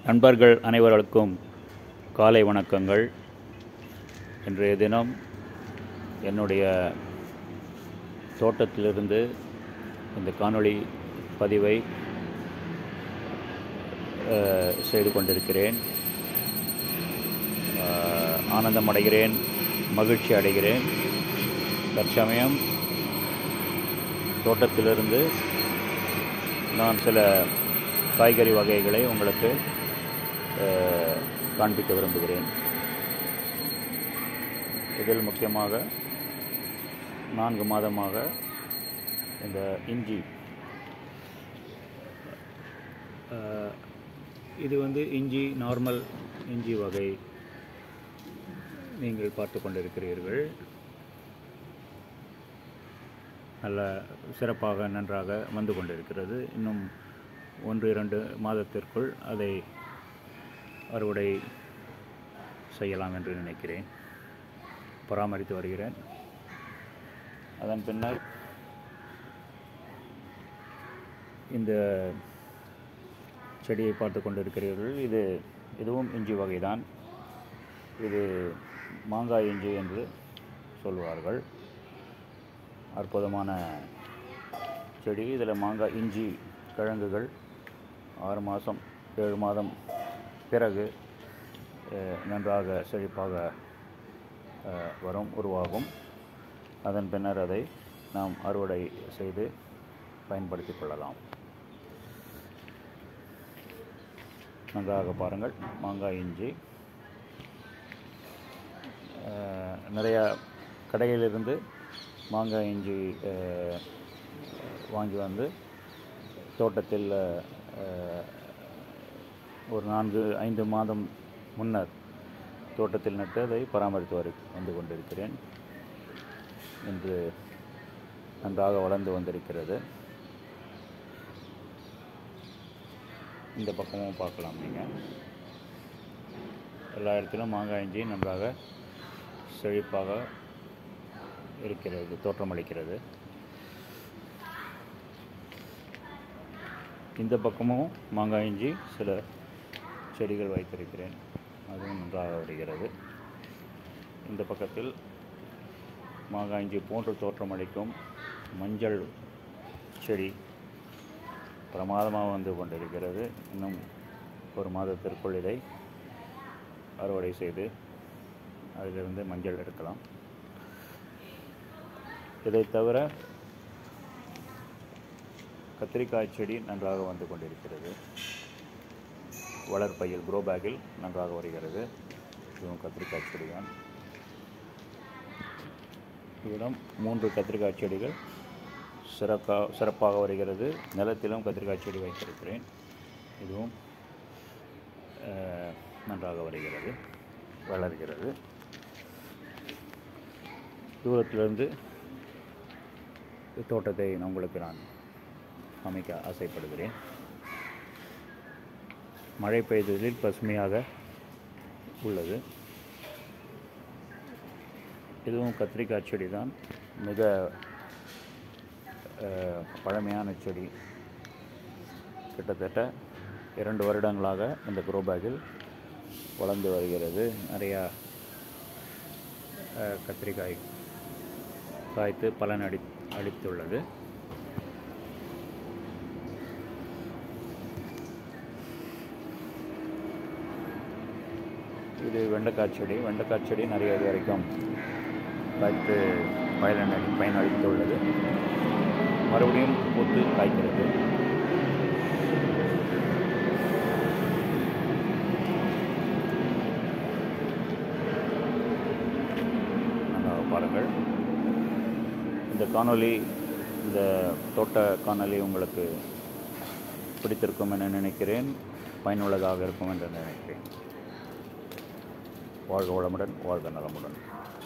நண்பர்கள் அனைவர்களுக்கும் காலை வணக்கங்கள் இன்றைய தினம் என்னுடைய தோட்டத்திலிருந்து இந்த காணொளி பதிவை அஹ், செய்து கொண்டிருக்கிறேன் அஹ், ஆனந்தம் அடைகிறேன் மகிழ்ச்சி அடைகிறேன் தற்சமயம் தோட்டத்திலிருந்து நான் சில காய்கறி வகைகளை உங்களுக்கு அஹ், காண்பிக்க விரும்புகிறேன் இதில் முக்கியமாக நான்கு மாதமாக இந்த இஞ்சி அஹ், இது வந்து இஞ்சி நார்மல் இஞ்சி வகை நீங்கள் பார்த்து கொண்டிருக்கிறீர்கள் நல்ல சிறப்பாக நன்றாக வந்து கொண்டிருக்கிறது இன்னும் ஒன்று இரண்டு மாதத்திற்குள் அதை அறுவடை செய்யலாம் என்று நினைக்கிறேன் பராமரித்து வருகிறேன் அதன் பின்னர் இந்த செடியை பார்த்து கொண்டிருக்கிறீர்கள் இது இதுவும் இஞ்சி வகைதான் இது மாங்காய் இஞ்சி என்று சொல்வார்கள் அற்புதமான செடி இதில் மாங்காய் இஞ்சி கிழங்குகள் ஆறு மாதம் ஏழு மாதம் பிறகு அஹ், நன்றாக செழிப்பாக அஹ், வரும் உருவாகும் அதன் பின்னர் அதை நாம் அறுவடை செய்து பயன்படுத்திக் கொள்ளலாம் நன்றாக பாருங்கள் மாங்காய் இஞ்சி அஹ், நிறைய கடையிலிருந்து மாங்காய் இஞ்சி அஹ், வாங்கி வந்து தோட்டத்தில் அஹ், ஒரு நான்கு ஐந்து மாதம் முன்னர் தோட்டத்தில் நட்டு அதை பராமரித்து வரு வந்து கொண்டிருக்கிறேன் இன்று நன்றாக வளர்ந்து வந்திருக்கிறது இந்த பக்கமும் பார்க்கலாம் நீங்கள் எல்லா இடத்திலும் மாங்காய் இஞ்சி நன்றாக செழிப்பாக இருக்கிறது தோற்றமளிக்கிறது இந்த பக்கமும் மாங்காய் இஞ்சி சில செடிகள் வைத்திருக்கிறேன் அதுவும் நன்றாக வருகிறது இந்த பக்கத்தில் மாங்காய் இஞ்சி போன்று தோற்றமளிக்கும் மஞ்சள் செடி பிரமாதமாக வந்து கொண்டிருக்கிறது இன்னும் ஒரு மாதத்திற்குள் இதை அறுவடை செய்து அதிலிருந்து மஞ்சள் எடுக்கலாம் இதை தவிர கத்திரிக்காய் செடி நன்றாக வந்து கொண்டிருக்கிறது வளர்ப்பையில் க்ரோ பேக்கில் நன்றாக வருகிறது இதுவும் கத்திரிக்காய் செடி தான் இவ்விடம் மூன்று கத்திரிக்காய் செடிகள் சிறக்கா சிறப்பாக வருகிறது நிலத்திலும் கத்திரிக்காய் செடி வைத்திருக்கிறேன் இதுவும் அஹ், நன்றாக வருகிறது வளர்கிறது தூரத்திலிருந்து தோட்டத்தை நான் உங்களுக்கு நான் அமைக்க ஆசைப்படுகிறேன் மழை பெய்ததில் பசுமையாக உள்ளது இதுவும் கத்திரிக்காய் செடி தான் மிக அஹ், பழமையான செடி கிட்டத்தட்ட இரண்டு வருடங்களாக இந்த க்ரோ பேக்கில் வளர்ந்து வருகிறது நிறையா அஹ், கத்திரிக்காய் காய்த்து பலன் அடி அளித்துள்ளது இது வெண்டைக்காய் செடி வெண்டைக்காய் செடி நிறைய இது வரைக்கும் காய்த்து பயனளி பயனளித்துள்ளது மறுபடியும் பூத்து காய்க்கிறது நன்றாக பாருங்கள் இந்த காணொளி இந்த தோட்ட காணொளி உங்களுக்கு பிடித்திருக்கும் என நினைக்கிறேன் பயனுள்ளதாக இருக்கும் என்று நினைக்கிறேன் வாழ்க வளமுடன் வாழ்க நலமுடன்